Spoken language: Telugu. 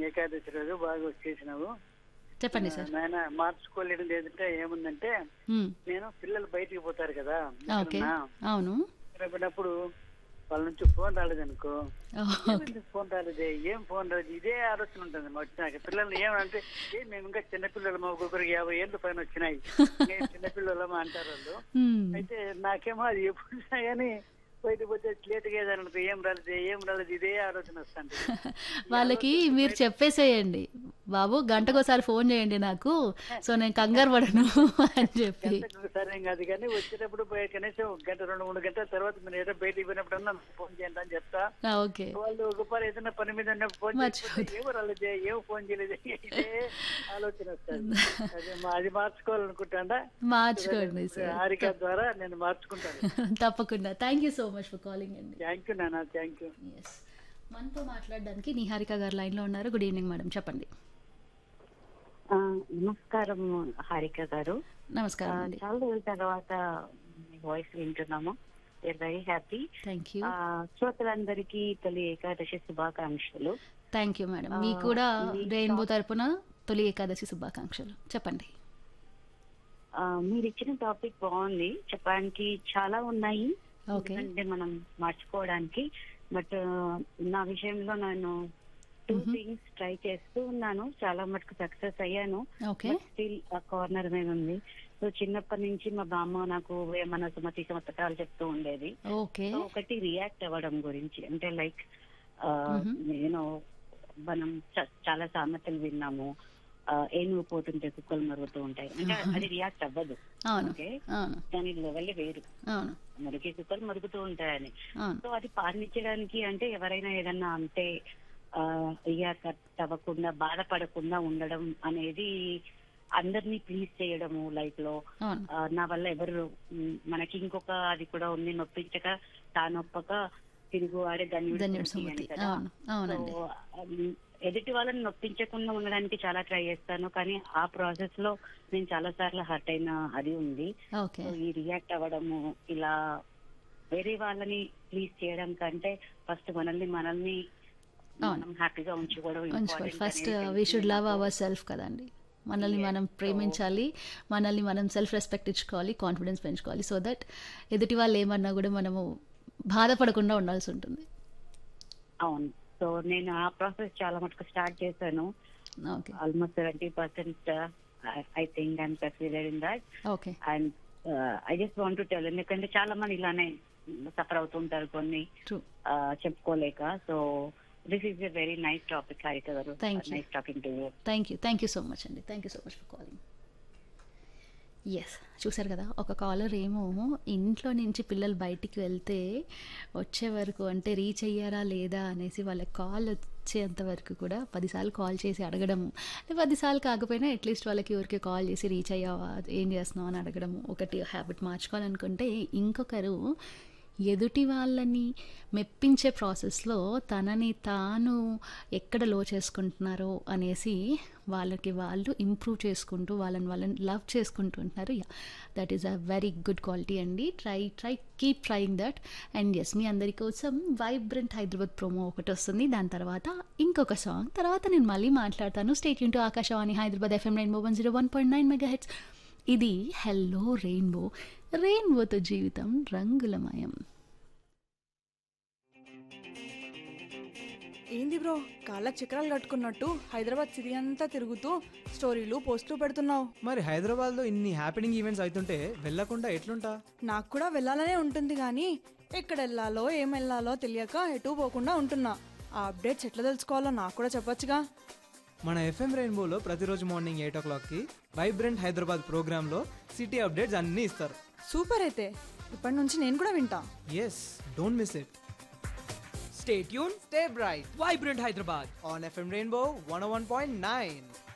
ఏకాదశి రోజు బాగా వచ్చేసినావు చెప్పండి సార్ నాయన మార్చుకోలేనిది ఏంటంటే ఏముందంటే మ్మ్. నేను పిల్లలు బయటికి పోతారు కదా ఓకే ఎక్కడన్నా, అవును రేపటినప్పుడు వాళ్ళ నుంచి ఫోన్ రాలేదనుకో ఓకే ఏమైంది ఫోన్ రాలేదే ఏం ఫోన్ రాలేదు ఇదే ఆలోచన ఉంటుంది మా వచ్చినాక పిల్లల్ని ఏమంటే ఏ మేము ఇంకా చిన్నపిల్లలు మా ఒక్కొక్కరికి యాభై ఏళ్ళు పైన వచ్చినాయి మేము చిన్నపిల్లలమా అంటారు వాళ్ళు మ్మ్. అయితే నాకేమో అది ఎప్పుడు వచ్చినా కానీ బయట పోతే లేట్గా ఏదనుకో ఏం రాలేదు ఏం రాలేదు ఇదే ఆలోచన వస్తుంది వాళ్ళకి మీరు చెప్పేసేయండి బాబు గంటకోసారి ఫోన్ చేయండి నాకు సో నేను కంగారు పడను అని చెప్పి గంటకు సరే ఏం కాదు కానీ వచ్చేటప్పుడు పోయి కనీసం ఒక గంట రెండు మూడు గంటల తర్వాత మీరు ఏదో బయటికి పోయినప్పుడన్నా ఫోన్ చేయండి అని చెప్తా ఆ, ఓకే వాళ్ళు ఒకసారి ఏదైనా పని మీద ఉన్నప్పుడు ఫోన్ మర్చిపోతారు. చేయకపోతే ఏమో రాలేదు ఏమో ఫోన్ చేయలేదు ఇదే ఆలోచన వస్తుంది అదే మా- అది మార్చుకోవాలనుకుంటాడా మార్చుకోండి సార్ హారిక ద్వారా నేను మార్చుకుంటాను తప్పకుండా thank you so much for calling అండి థ్యాంక్ యూ నాన్న థ్యాంక్ యూ ఎస్ మనతో మాట్లాడడానికి నిహారిక గారు లైన్లో ఉన్నారు గుడ్ ఈవినింగ్ మేడం చెప్పండి ఆ, నమస్కారం హారిక గారు ఆ, నమస్కారం అండి చాలా రోజుల తర్వాత మీ వాయిస్ వింటున్నాము we're very happy thank you శ్రోతలందరికీ తొలి ఏకాదశి శుభాకాంక్షలు థ్యాంక్ యూ మేడం ఆ, మీకు కూడా మీ రెయిన్బో తరపున తొలి ఏకాదశి శుభాకాంక్షలు చెప్పండి ఆ, మీరు ఇచ్చిన టాపిక్ బాగుంది చెప్పడానికి చాలా ఉన్నాయి ఓకే ఎందుకంటే మనం మార్చుకోవడానికి బట్ నా విషయంలో నేను టూ థింగ్స్ ట్రై చేస్తూ ఉన్నాను చాలా మటుకు సక్సెస్ అయ్యాను ఓకే స్టిల్ ఆ కార్నర్ మీద ఉంది సో చిన్నప్పటి నుంచి మా బామ్మ నాకు వేమన సుమతి సమతకాలు చెప్తూ ఉండేది ఓకే సో ఒకటి రియాక్ట్ అవ్వడం గురించి అంటే లైక్ Mhm. నేను మనం చ- చాలా సామెతలు విన్నాము ఆ, ఏనుగు పోతుంటే కుక్కలు మరుగుతూ ఉంటాయి అంటే అది రియాక్ట్ అవ్వదు అవును ఓకే అవును దాని లెవెల్ వేరు అవును మనకి కుక్కలు మరుగుతూ ఉంటాయని అవును సో అది పాలించడానికి అంటే ఎవరైనా ఏదన్నా అంటే రియాక్ట్ అవ్వకుండా బాధపడకుండా ఉండడం అనేది అందరినీ ప్లీజ్ చేయడము లైఫ్ లో అవును ఆ, నా వల్ల ఎవరు మ్, మనకి ఇంకొక అది కూడా ఉంది నొప్పించక తానొప్పక తిరుగు ఆడే ధన్యుడు ధన్యుడు సుమతి సుమతి అని కదా. అవును అవునండి సో, ఉమ్, ఎదుటి వాళ్ళని నొప్పించకుండా ఉండడానికి చాలా ట్రై చేస్తాను కానీ ఆ ప్రాసెస్ లో నేను చాలా సార్లు హర్ట్ అయిన అది ఉంది ఓకే సో ఈ రియాక్ట్ అవ్వడము ఇలా వేరే వాళ్ళని ప్లీజ్ చేయడం కంటే ఫస్ట్ మనల్ని మనల్ని మనం హ్యాపీగా ఉంచుకోవడం ఉంచుకోవాలి important ఫస్ట్ అనేది వీ షుడ్ లవ్ నాకు. అవర్ సెల్ఫ్ కదండి మనల్ని Yes. మనం ప్రేమించాలి మనల్ని మనం సెల్ఫ్ రెస్పెక్ట్ ఇచ్చుకోవాలి కాన్ఫిడెన్స్ పెంచుకోవాలి సో దట్ ఎదుటి వాళ్ళు ఏమన్నా కూడా మనము బాధపడకుండా ఉండాల్సి ఉంటుంది అవును సో నేను ఆ ప్రాసెస్ చాలా మటుకు స్టార్ట్ చేశాను okay almost seventy percent I think I'm succeeded in that okay and I just want to tell ఎందుకంటే చాలా మంది ఇలానే సఫర్ అవుతుంటారు కొన్ని ట్రూ uh, చెప్పుకోలేక so this is a very nice topic Harika garu Thank you. Nice talking to you thank you thank you so much అండి thank you so much for calling yes చూసారు కదా ఒక కాలర్ ఏమో ఇంట్లో నుంచి పిల్లలు బయటికి వెళ్తే వచ్చే వరకు అంటే రీచ్ అయ్యారా లేదా అనేసి వాళ్ళ కాల్ వచ్చేంత వరకు కూడా పదిసార్లు కాల్ చేసి అడగడము అంటే పదిసార్లు కాకపోయినా అట్లీస్ట్ వాళ్ళకి ఊరికి కాల్ చేసి రీచ్ అయ్యావా ఏం చేస్తున్నావు అని అడగడము ఒకటి హ్యాబిట్ మార్చుకోవాలనుకుంటే ఇంకొకరు ఎదుటి వాళ్ళని మెప్పించే ప్రాసెస్లో తనని తాను ఎక్కడ లో చేసుకుంటున్నారో అనేసి వాళ్ళకి వాళ్ళు ఇంప్రూవ్ చేసుకుంటూ వాళ్ళని వాళ్ళని లవ్ చేసుకుంటూ ఉంటున్నారు yeah that is a very good quality అండి try try keep trying that and yes మీ అందరి కోసం వైబ్రెంట్ హైదరాబాద్ ప్రోమో ఒకటి వస్తుంది దాని తర్వాత ఇంకొక సాంగ్ తర్వాత నేను మళ్ళీ మాట్లాడతాను స్టేట్ యూన్ to Akashvani Hyderabad FM rainbow one zero one point nine mega hits ఇది హెల్లో రెయిన్బో రెయిన్బోతో జీవితం రంగులమయం ఏంది బ్రో కాళ్ళకి చక్రాలు కట్టుకున్నట్టు హైదరాబాద్ సిటీ అంతా తిరుగుతూ స్టోరీలు పోస్టులు పెడుతున్నావు మరి హైదరాబాద్లో ఇన్ని హ్యాపెనింగ్ ఈవెంట్స్ అవుతుంటే వెళ్ళకుండా ఎట్లుంటా నాకు కూడా వెళ్ళాలనే ఉంటుంది కానీ ఎక్కడ వెళ్ళాలో ఏం వెళ్ళాలో తెలియక ఎటు పోకుండా ఉంటున్నా ఆ అప్డేట్స్ ఎట్లా తెలుసుకోవాలో నాకు కూడా చెప్పొచ్చుగా మన ఎఫ్ఎం రెయిన్బోలో ప్రతిరోజు మార్నింగ్ ఎయిట్ ఓ క్లాక్కి వైబ్రెంట్ హైదరాబాద్ ప్రోగ్రాంలో సిటీ అప్డేట్స్ అన్నీ ఇస్తారు సూపర్ అయితే ఇప్పటి నుంచి నేను కూడా వింటా yes don't miss it Stay tuned, stay bright. Vibrant Hyderabad. On FM rainbow one one point nine